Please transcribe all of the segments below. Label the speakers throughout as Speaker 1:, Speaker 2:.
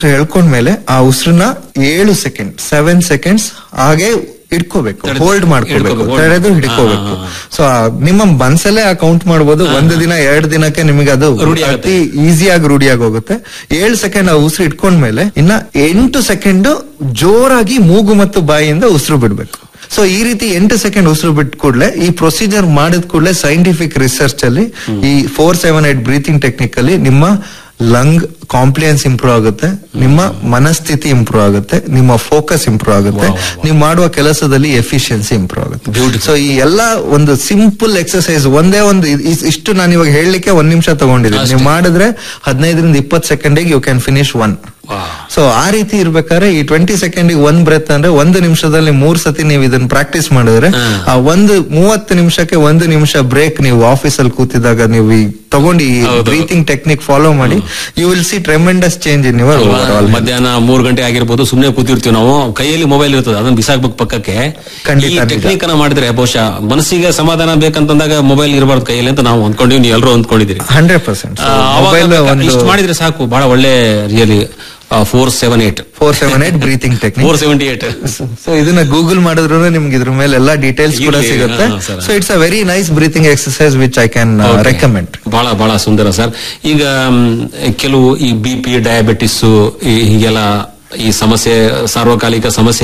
Speaker 1: ಹೇಳ್ಕೊಂಡ್ಮೇಲೆ ಆ ಉಸಿರನ್ನ ಏಳು ಸೆಕೆಂಡ್ ಸೆವೆನ್ ಸೆಕೆಂಡ್ಸ್ ಹಾಗೆ ಇಟ್ಕೋಬೇಕು
Speaker 2: ತಡೆದು-
Speaker 1: ಹೋಲ್ಡ್ ಮಾಡ್ಕೋಬೇಕು
Speaker 2: ಹಿಡ್ಕೋಬೇಕು, hold
Speaker 1: ತಡೆದು
Speaker 2: ಮಾಡ್-
Speaker 1: ಹಿಡ್ಕೋಬೇಕು
Speaker 2: ಹಾ, ಹಾ,
Speaker 1: ಸೊ ನಿಮ್ಮ ಮನ್ಸಲ್ಲೇ ಆ ಕೌಂಟ್ ಮಾಡ್ಬೋದು ಒಂದು ದಿನ ಎರಡು ದಿನಕ್ಕೆ ನಿಮಗೆ ಅದು
Speaker 2: ರೂಢಿ ಆಗುತ್ತೆ.
Speaker 1: ಅತಿ ಈಸಿಯಾಗಿ ರೂಢಿಯಾಗಿ ಹೋಗುತ್ತೆ ಏಳು ಸೆಕೆಂಡ್ ಆ ಉಸಿರು ಇಟ್ಕೊಂಡ್ಮೇಲೆ ಇನ್ನ ಎಂಟು ಸೆಕೆಂಡ್ ಜೋರಾಗಿ ಮೂಗು ಮತ್ತು ಬಾಯಿಯಿಂದ ಉಸಿರು ಬಿಡ್ಬೇಕು ಸೊ ಈ ರೀತಿ ಎಂಟು ಸೆಕೆಂಡ್ ಉಸಿರು ಬಿಟ್ಟ ಕೂಡಲೇ ಈ ಪ್ರೊಸೀಜರ್ ಮಾಡಿದ ಕೂಡಲೇ ಸೈಂಟಿಫಿಕ್ ರಿಸರ್ಚ್ ಅಲ್ಲಿ ಈ four seven eight breathing technique ಅಲ್ಲಿ ನಿಮ್ಮ ಲಂಗ್ ಕಾಂಪ್ಲಿಯನ್ಸ್ ಇಂಪ್ರೂವ್ ಆಗುತ್ತೆ ನಿಮ್ಮ ಮನಸ್ಥಿತಿ ಇಂಪ್ರೂವ್ ಆಗುತ್ತೆ ನಿಮ್ಮ ಫೋಕಸ್ ಇಂಪ್ರೂವ್ ಆಗುತ್ತೆ ನೀವು ಮಾಡುವ ಕೆಲಸದಲ್ಲಿ ಎಫಿಷಿಯನ್ಸಿ ಇಂಪ್ರೂವ್ ಆಗುತ್ತೆ
Speaker 2: Beautiful.
Speaker 1: ಸೊ ಈ ಎಲ್ಲಾ ಒಂದು ಸಿಂಪಲ್ ಎಕ್ಸರ್ಸೈಸ್ ಒಂದೇ ಒಂದು ಇ- ಇ- ಇಷ್ಟು ನಾನು ಇವಾಗ ಹೇಳಲಿಕ್ಕೆ ಒಂದ್ ನಿಮಿಷ ತಗೊಂಡಿದ್ದೀನಿ ನೀವು ಮಾಡಿದ್ರೆ ಹದಿನೈದರಿಂದ ಇಪ್ಪತ್ತು ಸೆಕೆಂಡಿಗೆ you can finish one
Speaker 2: Wow.
Speaker 1: So ಆ ರೀತಿ ಇರ್ಬೇಕಾದ್ರೆ ಈ ಟ್ವೆಂಟಿ ಸೆಕೆಂಡ್ ಒಂದ್ ಬ್ರೆತ್ ಅಂದ್ರೆ ಒಂದು ನಿಮಿಷದಲ್ಲಿ ಮೂರ್ ಸತಿ ನೀವು ಇದನ್ನ ಪ್ರಾಕ್ಟೀಸ್ ಮಾಡಿದ್ರೆ
Speaker 2: ಹ್ಮ್.
Speaker 1: ಆ ಒಂದು ಮೂವತ್ತು ನಿಮಿಷಕ್ಕೆ ಒಂದು ನಿಮಿಷ ಬ್ರೇಕ್ ನೀವು ಆಫೀಸ್ ಅಲ್ಲಿ ಕೂತಿದಾಗ ನೀವು ಈ ತಗೊಂಡು ಈ
Speaker 2: ಹೌದು.
Speaker 1: ಬ್ರೀತಿಂಗ್ ಟೆಕ್ನಿಕ್ ಫಾಲೋ ಮಾಡಿ you will see tremendous change in your over
Speaker 2: ಮಧ್ಯಾಹ್ನ ಮೂರ್ ಗಂಟೆ ಆಗಿರ್ಬೋದು ಸುಮ್ನೆ ಕೂತಿರ್ತೀವಿ ನಾವು ಕೈಯಲ್ಲಿ ಮೊಬೈಲ್ ಇರ್ತದೆ ಅದನ್ನ ಬಿಸಾಕ್ಬೇಕು ಪಕ್ಕಕ್ಕೆ
Speaker 1: ಖಂಡಿತ
Speaker 2: ಈ
Speaker 1: ನಿಜ.
Speaker 2: ಟೆಕ್ನಿಕ್ ಅನ್ನ ಮಾಡಿದ್ರೆ ಬಹುಶಃ ಮನಸ್ಸಿಗೆ ಸಮಾಧಾನ ಬೇಕಂತಂದಾಗ ಮೊಬೈಲ್ ಇರಬಾರ್ದು ಕೈಯಲ್ಲಿ ಅಂತ ನಾವು ಅಂದ್ಕೊಂಡಿವಿ ನೀವು ಎಲ್ಲರೂ ಅಂದ್ಕೊಂಡಿದ್ದೀರಿ
Speaker 1: ಹಂಡ್ರೆಡ್ ಪರ್ಸೆಂಟ್
Speaker 2: ಆ, ಅವಾಗ
Speaker 1: ಮೊಬೈಲ್
Speaker 2: ಬೇಕಾ-
Speaker 1: ಒಂದು
Speaker 2: ಇಷ್ಟು ಮಾಡಿದ್ರೆ ಸಾಕು ಬಹಳ ಒಳ್ಳೆ really four seven eight
Speaker 1: four seven eight breathing technique
Speaker 2: four seventy eight
Speaker 1: so ಇದನ್ನ ಗೂಗಲ್ ಮಾಡಿದ್ರು ನಿಮ್ಗೆ ಇದ್ರ ಮೇಲೆ ಎಲ್ಲಾ ಡೀಟೇಲ್ಸ್ ಕೂಡ
Speaker 2: ಇರ್ಲಿ,
Speaker 1: ಸಿಗುತ್ತೆ
Speaker 2: ಹಾ, sir.
Speaker 1: So it's a very nice breathing exercise which I can recommend
Speaker 2: ಬಹಳ ಬಹಳ ಸುಂದರ ಸರ್ ಈಗ ಮ್, ಕೆಲವು ಈ ಬಿ ಪಿ ಡಯಾಬಿಟಿಸ್ ಹೀಗೆಲ್ಲ ಈ ಸಮಸ್ಯೆ ಸಾರ್ವಕಾಲಿಕ ಸಮಸ್ಯೆ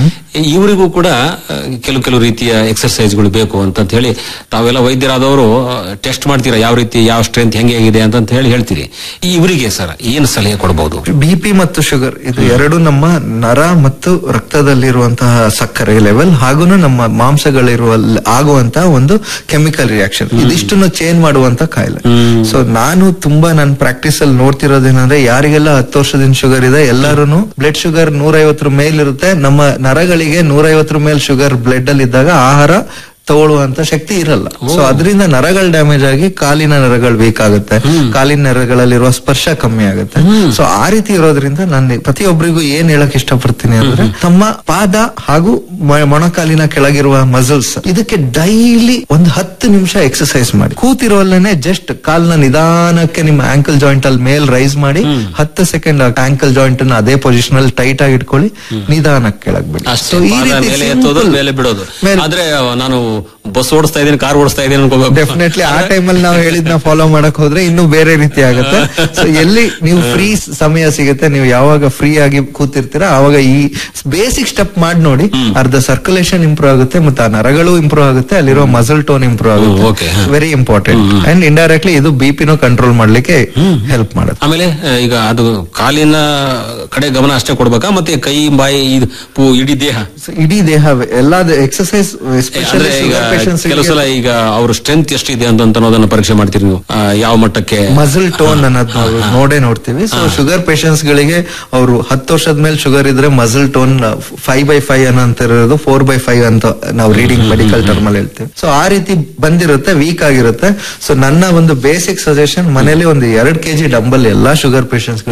Speaker 2: ಇವರಿಗೂ ಕೂಡ ಆ, ಕೆಲವು ಕೆಲವು ರೀತಿಯ ಎಕ್ಸರ್ಸೈಸ್ಗಳು ಬೇಕು ಅಂತ ಹೇಳಿ ತಾವೆಲ್ಲ ವೈದ್ಯರಾದವರು ಟೆಸ್ಟ್ ಮಾಡ್ತೀರಾ ಯಾವ ರೀತಿ ಯಾವ ಸ್ಟ್ರೆಂತ್ ಹೆಂಗೆ ಆಗಿದೆ ಅಂತ ಹೇಳಿ ಹೇಳ್ತೀರಿ ಈ ಇವರಿಗೆ ಸರ್ ಏನು ಸಲಹೆ ಕೊಡಬಹುದು
Speaker 1: ಬಿ ಪಿ ಮತ್ತು ಶುಗರ್ ಇದು ಎರಡು ನಮ್ಮ ನರ ಮತ್ತು ರಕ್ತದಲ್ಲಿರುವಂತಹ ಸಕ್ಕರೆ ಲೆವೆಲ್ ಹಾಗೂ ನಮ್ಮ ಮಾಂಸಗಳಿರುವ ಆಗುವಂತಹ ಒಂದು ಕೆಮಿಕಲ್ ರಿಯಾಕ್ಷನ್ ಇದಿಷ್ಟನ್ನು ಚೇಂಜ್ ಮಾಡುವಂತ ಕಾಯಿಲೆ ಸೊ ನಾನು ತುಂಬಾ ನನ್ನ ಪ್ರಾಕ್ಟೀಸ್ ಅಲ್ಲಿ ನೋಡ್ತಿರೋದೇನಂದ್ರೆ ಯಾರಿಗೆಲ್ಲ ಹತ್ತು ವರ್ಷದಿಂದ ಶುಗರ್ ಇದೆ ಎಲ್ಲರೂ ಬ್ಲಡ್ ಶುಗರ್ ನೂರೈವತ್ತರ ಮೇಲಿರುತ್ತೆ ನಮ್ಮ ನರಗಳಿಗೆ ನೂರೈವತ್ತರ ಮೇಲ್ ಶುಗರ್ ಬ್ಲಡ್ ಅಲ್ಲಿ ಇದ್ದಾಗ ಆಹಾರ ತಗೊಳ್ಳುವಂತ ಶಕ್ತಿ ಇರಲ್ಲ ಸೊ ಅದರಿಂದ ನರಗಳು ಡ್ಯಾಮೇಜ್ ಆಗಿ ಕಾಲಿನ ನರಗಳು ವೀಕ್ ಆಗುತ್ತೆ ಕಾಲಿನ ನರಗಳಲ್ಲಿರುವ ಸ್ಪರ್ಶ ಕಮ್ಮಿ ಆಗುತ್ತೆ ಸೊ ಆ ರೀತಿ ಇರೋದ್ರಿಂದ ನಾನು ಪ್ರತಿಯೊಬ್ಬರಿಗೂ ಏನ್ ಹೇಳಕ್ ಇಷ್ಟಪಡ್ತೀನಿ ಅಂದ್ರೆ ತಮ್ಮ ಪಾದ ಹಾಗೂ ಮ- ಮೊಣಕಾಲಿನ ಕೆಳಗಿರುವ ಮಸಲ್ಸ್ ಇದಕ್ಕೆ ಡೈಲಿ ಒಂದು ಹತ್ತು ನಿಮಿಷ ಎಕ್ಸರ್ಸೈಸ್ ಮಾಡಿ ಕೂತಿರೋಲ್ಲೇ ಜಸ್ಟ್ ಕಾಲ್ನ ನಿಧಾನಕ್ಕೆ ನಿಮ್ಮ ಆಂಕಲ್ ಜಾಯಿಂಟ್ ಅಲ್ಲಿ ಮೇಲ್ ರೈಸ್ ಮಾಡಿ ಹತ್ತು ಸೆಕೆಂಡ್ ಆಂಕಲ್ ಜಾಯಿಂಟ್ ಅನ್ನ ಅದೇ ಪೊಸಿಷನ್ ಅಲ್ಲಿ ಟೈಟ್ ಆಗಿ ಇಟ್ಕೊಳ್ಳಿ ನಿಧಾನಕ್ಕೆ ಕೆಳಗ್ ಬಿಡಿ
Speaker 2: ಅಷ್ಟೇ
Speaker 1: So, ಈ
Speaker 2: ಪಾದ
Speaker 1: ರೀತಿ
Speaker 2: ಮೇಲೆ ಎತ್ತೋದು
Speaker 1: simple-
Speaker 2: ಮೇಲೆ ಬಿಡೋದು
Speaker 1: ಮೇಲೆ-
Speaker 2: ಆದ್ರೆ ನಾನು ಬಸ್ ಓಡಿಸ್ತಾ ಇದ್ದೀನಿ ಕಾರ್ ಓಡಿಸ್ತಾ ಇದ್ದೀನಿ ಅನ್ಕೋಬೇಕು
Speaker 1: ಡೆಫಿನೆಟ್ಲಿ ಆ ಟೈಮಲ್ಲಿ ನಾವು ಹೇಳಿದ್ನ ಫಾಲೋ ಮಾಡಕ್ ಹೋದ್ರೆ ಇನ್ನೂ ಬೇರೆ ರೀತಿ ಆಗುತ್ತೆ ಸೊ ಎಲ್ಲಿ ನೀವು ಫ್ರೀ ಸಮಯ ಸಿಗುತ್ತೆ ನೀವು ಯಾವಾಗ ಫ್ರೀ ಆಗಿ ಕೂತಿರ್ತೀರಾ ಆವಾಗ ಈ ಬೇಸಿಕ್ ಸ್ಟೆಪ್ ಮಾಡಿ ನೋಡಿ ಅರ್ಧ ಸರ್ಕ್ಯುಲೇಷನ್ ಇಂಪ್ರೂವ್ ಆಗುತ್ತೆ ಮತ್ತೆ ಆ ನರಗಳು ಇಂಪ್ರೂವ್ ಆಗುತ್ತೆ ಅಲ್ಲಿರೋ ಮಸಲ್ ಟೋನ್ ಇಂಪ್ರೂವ್
Speaker 2: okay,
Speaker 1: ಆಗುತ್ತೆ
Speaker 2: ಹಾ.
Speaker 1: ವೆರಿ ಇಂಪಾರ್ಟೆಂಟ್ ಅಂಡ್ ಇಂಡೈರೆಕ್ಟ್ಲಿ ಇದು ಬಿ ಪಿನೂ ಕಂಟ್ರೋಲ್ ಮಾಡ್ಲಿಕ್ಕೆ ಹೆಲ್ಪ್ ಮಾಡುತ್ತೆ
Speaker 2: ಆಮೇಲೆ ಆ, ಈಗ ಅದು ಕಾಲಿನ ಕಡೆ ಗಮನ ಅಷ್ಟೇ ಕೊಡ್ಬೇಕಾ ಮತ್ತೆ ಕೈ ಬಾಯಿ ಇದು ಪೂ- ಇಡೀ ದೇಹ
Speaker 1: So, ಇಡೀ ದೇಹ ಎಲ್ಲ ಎಕ್ಸರ್ಸೈಸ್
Speaker 2: ಅಂದ್ರೆ
Speaker 1: ಎಸ್ಪೆಷಲಿ
Speaker 2: ಈಗ ಕೆಲವು ಸಲ ಈಗ ಅವ್ರ ಸ್ಟ್ರೆಂತ್ ಎಷ್ಟಿದೆ ಅಂತ ಅನ್ನೋದನ್ನ ಪರೀಕ್ಷೆ ಮಾಡ್ತೀರಿ ನೀವು ಆ, ಯಾವ ಮಟ್ಟಕ್ಕೆ
Speaker 1: ಮಸಲ್ ಟೋನ್ ಅನ್ನೋದು ನಾವು ನೋಡೇ ನೋಡ್ತೀವಿ ಸೊ ಶುಗರ್ ಪೇಷಂಟ್ಸ್ ಗಳಿಗೆ ಅವರು ಹತ್ತು ವರ್ಷದ ಮೇಲೆ ಶುಗರ್ ಇದ್ರೆ muscle tone five by five ಅನ್ನೋ ಇರೋದು ಫೋರ್ ಬೈ ಫೈವ್ ಅಂತ ನಾವು ರೀಡಿಂಗ್ ಮೆಡಿಕಲ್ ಟರ್ಮ್ ಅಲ್ಲಿ ಹೇಳ್ತೀವಿ ಸೊ ಆ ರೀತಿ ಬಂದಿರುತ್ತೆ ವೀಕ್ ಆಗಿರುತ್ತೆ ಸೊ ನನ್ನ ಒಂದು ಬೇಸಿಕ್ ಸಜೆಷನ್ ಮನೇಲಿ ಒಂದು ಎರಡ್ ಕೆಜಿ ಡಂಬಲ್ ಎಲ್ಲಾ ಶುಗರ್ ಪೇಷಂಟ್ಸ್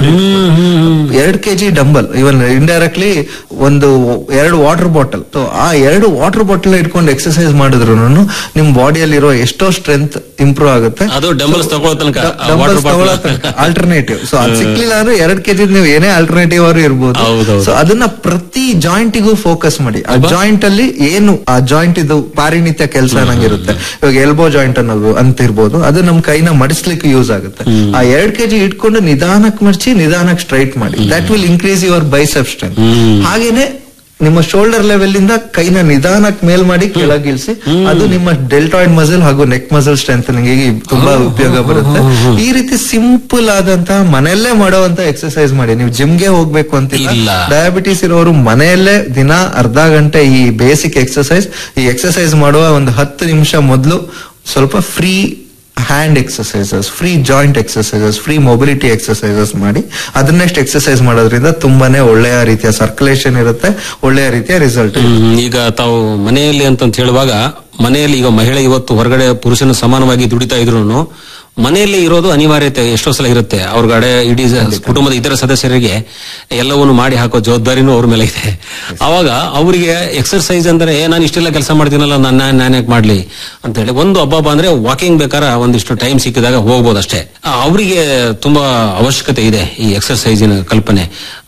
Speaker 1: ಎರಡ್ ಕೆಜಿ ಡಂಬಲ್ ಇವನ್ ಇಂಡೈರೆಕ್ಟ್ಲಿ ಒಂದು ಎರಡು ವಾಟರ್ ಬಾಟಲ್ ಸೊ ಆ ಎರಡು ವಾಟರ್ ಬಾಟಲ್ ಇಟ್ಕೊಂಡು ಎಕ್ಸರ್ಸೈಸ್ ಮಾಡಿದ್ರು ನಿಮ್ ಬಾಡಿಯಲ್ಲಿರೋ ಎಷ್ಟೋ ಸ್ಟ್ರೆಂತ್ ಇಂಪ್ರೂವ್ ಆಗುತ್ತೆ
Speaker 2: ಅದು ಡಂಬಲ್ಸ್ ತಗೊಳ್ಳೋ ತನಕ ವಾಟರ್ ಬಾಟಲ್
Speaker 1: ಆಲ್ಟರ್ನೇಟಿವ್ ಸೊ ಅದು ಸಿಕ್ಲಿಲ್ಲ ಅಂದ್ರೆ ಎರಡ್ ಕೆಜಿ ನೀವು ಏನೇ ಆಲ್ಟರ್ನೇಟಿವ್ ಅವರು ಇರ್ಬೋದು
Speaker 2: ಹೌದೌದು.
Speaker 1: ಸೊ ಅದನ್ನ ಪ್ರತಿ ಜಾಯಿಂಟಿಗೂ ಫೋಕಸ್ ಮಾಡಿ ಆ ಜಾಯಿಂಟ್ ಅಲ್ಲಿ ಏನು ಆ ಜಾಯಿಂಟ್ ಇದು ಪಾರಿಣಿತ್ಯ ಕೆಲಸ ನಂಗಿರುತ್ತೆ ಇವಾಗ ಎಲ್ಬೋ ಜಾಯಿಂಟ್ ಅನ್ನೋದು ಅಂತ ಇರ್ಬೋದು ಅದು ನಮ್ ಕೈನ ಮಡಿಸ್ಲಿಕ್ಕೆ ಯೂಸ್ ಆಗುತ್ತೆ ಆ ಎರಡ್ ಕೆಜಿ ಇಟ್ಕೊಂಡು ನಿಧಾನಕ್ಕೆ ಮಡಚಿ ನಿಧಾನಕ್ಕೆ ಸ್ಟ್ರೈಟ್ ಮಾಡಿ that will increase your bicep strength ಹಾಗೇನೆ ನಿಮ್ಮ ಶೋಲ್ಡರ್ ಲೆವೆಲ್ ಇಂದ ಕೈನ ನಿಧಾನಕ್ಕೆ ಮೇಲ್ ಮಾಡಿ ಕೆಳಗಿಳಿಸಿ ಅದು ನಿಮ್ಮ ಡೆಲ್ಟಾಯ್ಡ್ ಮಸಲ್ ಹಾಗೂ ನೆಕ್ ಮಸಲ್ ಸ್ಟ್ರೆಂತ್ ತುಂಬಾ ಉಪಯೋಗ ಬರುತ್ತೆ ಈ ರೀತಿ ಸಿಂಪಲ್ ಆದಂತಹ ಮನೆಯಲ್ಲೇ ಮಾಡುವಂತ ಎಕ್ಸರ್ಸೈಸ್ ಮಾಡಿ ನೀವು ಜಿಮ್ಗೆ ಹೋಗ್ಬೇಕು ಅಂತಿಲ್ಲ
Speaker 2: ಇಲ್ಲ.
Speaker 1: ಡಯಾಬಿಟಿಸ್ ಇರೋರು ಮನೆಯಲ್ಲೇ ದಿನ ಅರ್ಧ ಗಂಟೆ ಈ ಬೇಸಿಕ್ ಎಕ್ಸರ್ಸೈಸ್ ಈ ಎಕ್ಸರ್ಸೈಸ್ ಮಾಡುವ ಒಂದು ಹತ್ತು ನಿಮಿಷ ಮೊದಲು ಸ್ವಲ್ಪ free hand exercises free joint exercises free mobility exercises ಮಾಡಿ ಅದನ್ನೆಷ್ಟು ಎಕ್ಸರ್ಸೈಸ್ ಮಾಡೋದ್ರಿಂದ ತುಂಬಾನೇ ಒಳ್ಳೆಯ ರೀತಿಯ ಸರ್ಕ್ಯುಲೇಷನ್ ಇರುತ್ತೆ ಒಳ್ಳೆಯ ರೀತಿಯ ರಿಸಲ್ಟ್
Speaker 2: ಹ್ಮ್, ಈಗ ತಾವು ಮನೆಯಲ್ಲಿ ಅಂತಂತ ಹೇಳುವಾಗ ಮನೆಯಲ್ಲಿ ಈಗ ಮಹಿಳೆ ಇವತ್ತು ಹೊರಗಡೆ ಪುರುಷನ ಸಮಾನವಾಗಿ ದುಡಿತಾ ಇದ್ರು ಮನೆಯಲ್ಲೇ ಇರೋದು ಅನಿವಾರ್ಯತೆ ಎಷ್ಟೋ ಸಲ ಇರುತ್ತೆ ಅವ್ರಗಡೆ ಇಡೀ ಕುಟುಂಬದ ಇತರ ಸದಸ್ಯರಿಗೆ ಎಲ್ಲವನ್ನು ಮಾಡಿ ಹಾಕೋ ಜವಾಬ್ದಾರಿನೂ ಅವ್ರ ಮೇಲೆ ಇದೆ ಅವಾಗ ಅವರಿಗೆ ಎಕ್ಸರ್ಸೈಸ್ ಅಂದ್ರೆ "ಏ, ನಾನು ಇಷ್ಟೆಲ್ಲ ಕೆಲಸ ಮಾಡ್ತೀನಲ್ಲ ನಾನು ನಾನು ಯಾಕೆ ಮಾಡ್ಲಿ ಅಂತ ಹೇಳಿ ಒಂದು ಹಬ್ಬ ಅಂದ್ರೆ ವಾಕಿಂಗ್ ಬೇಕಾರ ಒಂದಿಷ್ಟು ಟೈಮ್ ಸಿಕ್ಕಿದಾಗ ಹೋಗ್ಬೋದು ಅಷ್ಟೇ ಆ, ಅವರಿಗೆ ತುಂಬಾ ಅವಶ್ಯಕತೆ ಇದೆ ಈ ಎಕ್ಸರ್ಸೈಸಿನ ಕಲ್ಪನೆ